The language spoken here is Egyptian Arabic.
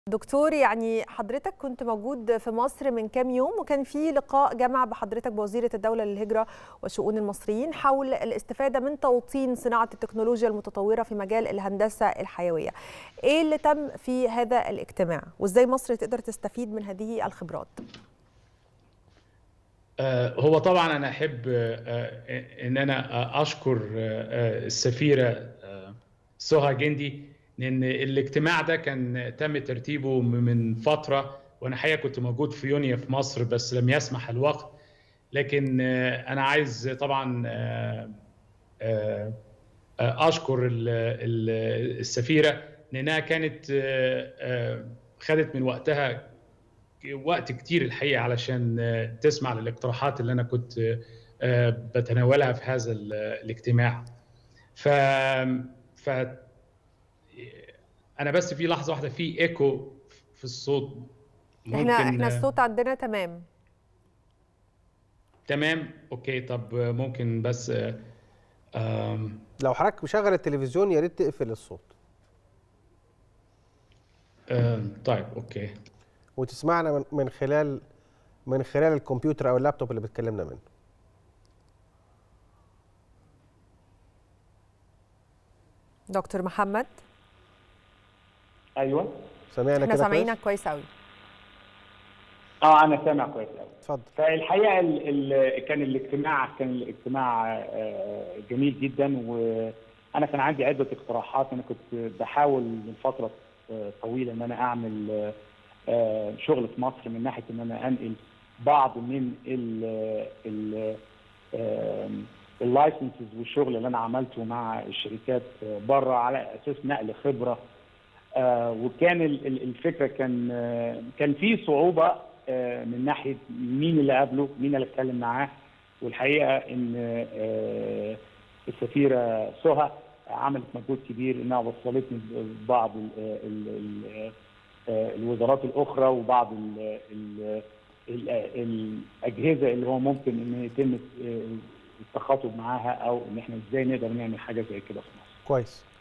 دكتور يعني حضرتك كنت موجود في مصر من كام يوم وكان في لقاء جمع بحضرتك بوزيرة الدولة للهجرة وشؤون المصريين حول الاستفادة من توطين صناعة التكنولوجيا المتطورة في مجال الهندسة الحيوية ايه اللي تم في هذا الاجتماع وازاي مصر تقدر تستفيد من هذه الخبرات هو طبعا انا احب ان انا اشكر السفيره سهى جندي لان الاجتماع ده كان تم ترتيبه من فتره وانا حقيقه كنت موجود في يونيو في مصر بس لم يسمح الوقت لكن انا عايز طبعا اشكر السفيره لانها كانت خدت من وقتها وقت كتير الحقيقه علشان تسمع للاقتراحات اللي انا كنت بتناولها في هذا الاجتماع ف ف انا بس في لحظه واحده في ايكو في الصوت ممكن احنا احنا الصوت عندنا تمام تمام اوكي طب ممكن بس لو حضرتك مشغل التلفزيون يا ريت تقفل الصوت طيب اوكي وتسمعنا من خلال من خلال الكمبيوتر او اللابتوب اللي بتكلمنا منه دكتور محمد ايوه سامعنا احنا كده سامعينك كويس قوي اه انا سامع كويس قوي اتفضل فالحقيقه ال ال كان الاجتماع كان الاجتماع جميل جدا وانا كان عندي عده اقتراحات انا كنت بحاول من فتره طويله ان انا اعمل شغل في مصر من ناحيه ان انا انقل بعض من ال ال اللايسنسز والشغل اللي انا عملته مع الشركات بره على اساس نقل خبره آه وكان الفكره كان آه كان في صعوبه آه من ناحيه مين اللي قابله مين اللي اتكلم معاه والحقيقه ان السفيره سهى عملت مجهود كبير انها وصلتني ببعض ال ال ال الوزارات الاخرى وبعض ال ال ال الاجهزه اللي هو ممكن ان يتم التخاطب معاها او ان احنا ازاي نقدر نعمل حاجه زي كده في مصر. كويس